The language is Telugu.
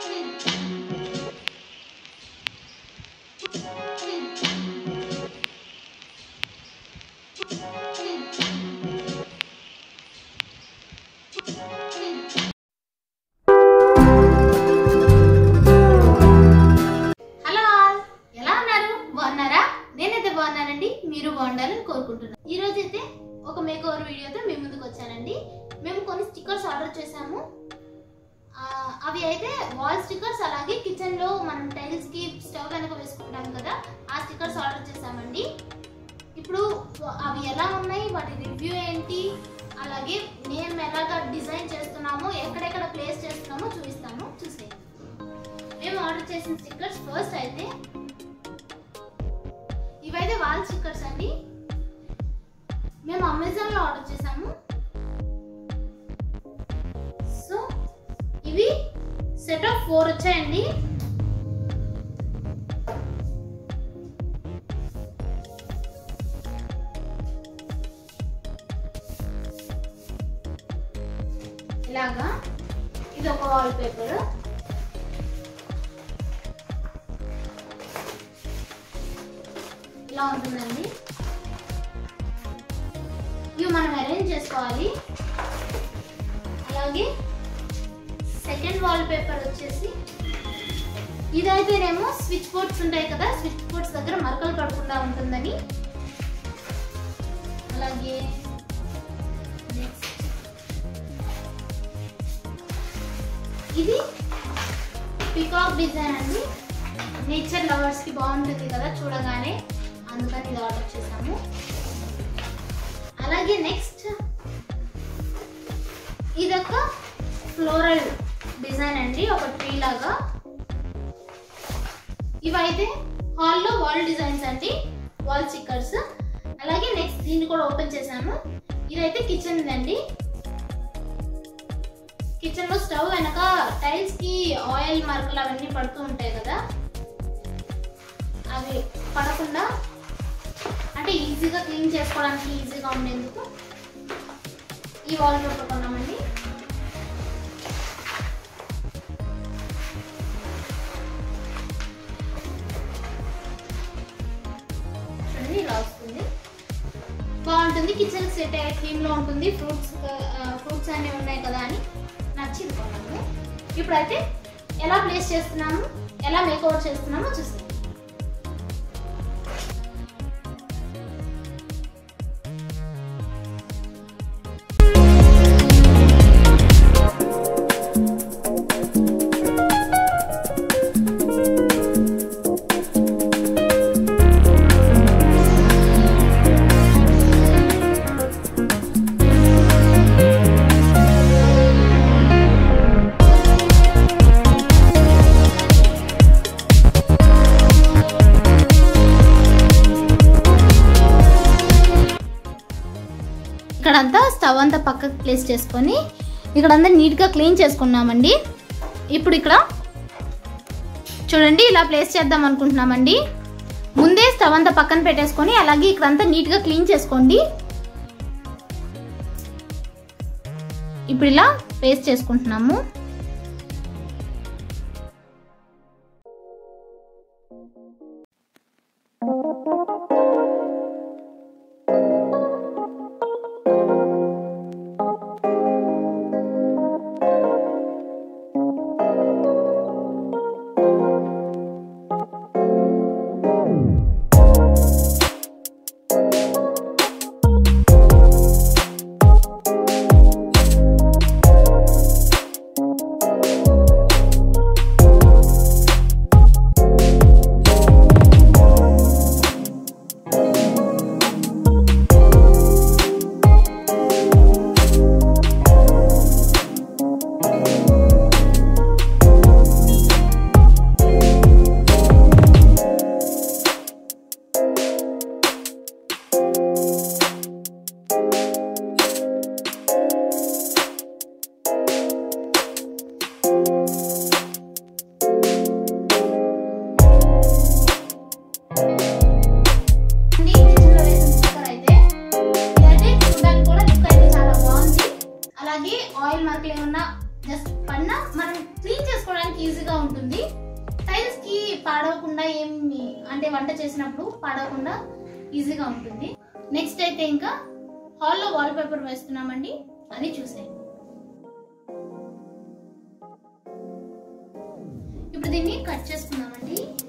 హలో ఆల్ ఎలా ఉన్నారు బాగున్నారా నేనైతే బాగున్నానండి మీరు బాగుండాలని కోరుకుంటున్నాను ఈ రోజు అయితే ఒక మేక్ ఓవర్ వీడియోతో మీ ముందుకు వచ్చానండి మేము కొన్ని స్టిక్కర్స్ ఆర్డర్ చేసాము ఆ, అవి అయితే వాల్ స్టిక్కర్స్ అలాగే కిచెన్ లో మనం టైల్స్ కి స్టవ్ వెనక వేసుకుంటాం కదా ఆ స్టిక్కర్స్ ఆర్డర్ చేసామండి ఇప్పుడు అవి ఎలా ఉన్నాయి వాటి రివ్యూ ఏంటి అలాగే మేము ఎలాగ డిజైన్ చేస్తున్నామో ఎక్కడెక్కడ ప్లేస్ చేస్తున్నామో చూపిస్తాము చూసేయండి మేము ఆర్డర్ చేసిన స్టిక్కర్స్ ఫస్ట్ అయితే ఇవైతే వాల్ స్టిక్కర్స్ అండి మేము అమెజాన్ లో ఆర్డర్ చేసాము సో ఇవి సెట్ ఆఫ్ ఫోర్ వచ్చాయండి ఇలాగా ఇది ఒక వాల్ పేపర్ ఇలా ఉంటుందండి ఇవి మనం అరేంజ్ చేసుకోవాలి అలాగే సెకండ్ వాల్ పేపర్ వచ్చేసి ఇదైతేనేమో స్విచ్ బోర్డ్స్ ఉంటాయి కదా స్విచ్ బోర్డ్స్ దగ్గర మరకలు పడకుండా ఉంటుందని అలాగే నెక్స్ట్ ఇది పికాక్ డిజైన్ అండి నేచర్ లవర్స్ కి బాగుంటుంది కదా చూడగానే అందుకని ఇది ఆర్డర్ చేసాము అలాగే నెక్స్ట్ ఇదొక ఫ్లోరల్ డిజైన్ అండి ఒక ట్రీ లాగా ఇవైతే హాల్లో వాల్ డిజైన్స్ అండి వాల్ స్టిక్కర్స్ అలాగే నెక్స్ట్ దీన్ని కూడా ఓపెన్ చేసాము ఇదైతే కిచెన్ అండి కిచెన్ లో స్టవ్ వెనక టైల్స్ కి ఆయిల్ మార్కులు అవన్నీ పడుతూ ఉంటాయి కదా అవి పడకుండా అంటే ఈజీగా క్లీన్ చేసుకోవడానికి ఈజీగా ఉండేందుకు ఈ వాల్ పేపర్ కొన్నామండి చూడండి ఇలా వస్తుంది బాగుంటుంది కిచెన్ సెట్ అయ్యే థీమ్ లో ఉంటుంది ఫ్రూట్స్ ఫ్రూట్స్ అన్నీ ఉన్నాయి కదా అని నచ్చింది కొన్నాము ఇప్పుడైతే ఎలా ప్లేస్ చేస్తున్నాము ఎలా మేకఓవర్ చేస్తున్నామో చూస్తాం ఇక్కడంతా స్టవ్ అంతా పక్కకు ప్లేస్ చేసుకొని ఇక్కడంతా నీట్గా క్లీన్ చేసుకున్నామండి ఇప్పుడు ఇక్కడ చూడండి ఇలా ప్లేస్ చేద్దాం అనుకుంటున్నామండి ముందే స్టవ్ అంతా పక్కన పెట్టేసుకొని అలాగే ఇక్కడంతా నీట్గా క్లీన్ చేసుకోండి ఇప్పుడు ఇలా పేస్ట్ చేసుకుంటున్నాము తీయడానికి ఈజీగా ఉంటుంది టైల్స్ కి పాడవకుండా ఏమి అంటే వంట చేసినప్పుడు పాడవకుండా ఈజీగా ఉంటుంది నెక్స్ట్ అయితే ఇంకా హాల్లో వాల్ పేపర్ వేస్తున్నామండి అది చూసేయండి ఇప్పుడు దీన్ని కట్ చేసుకుందామండి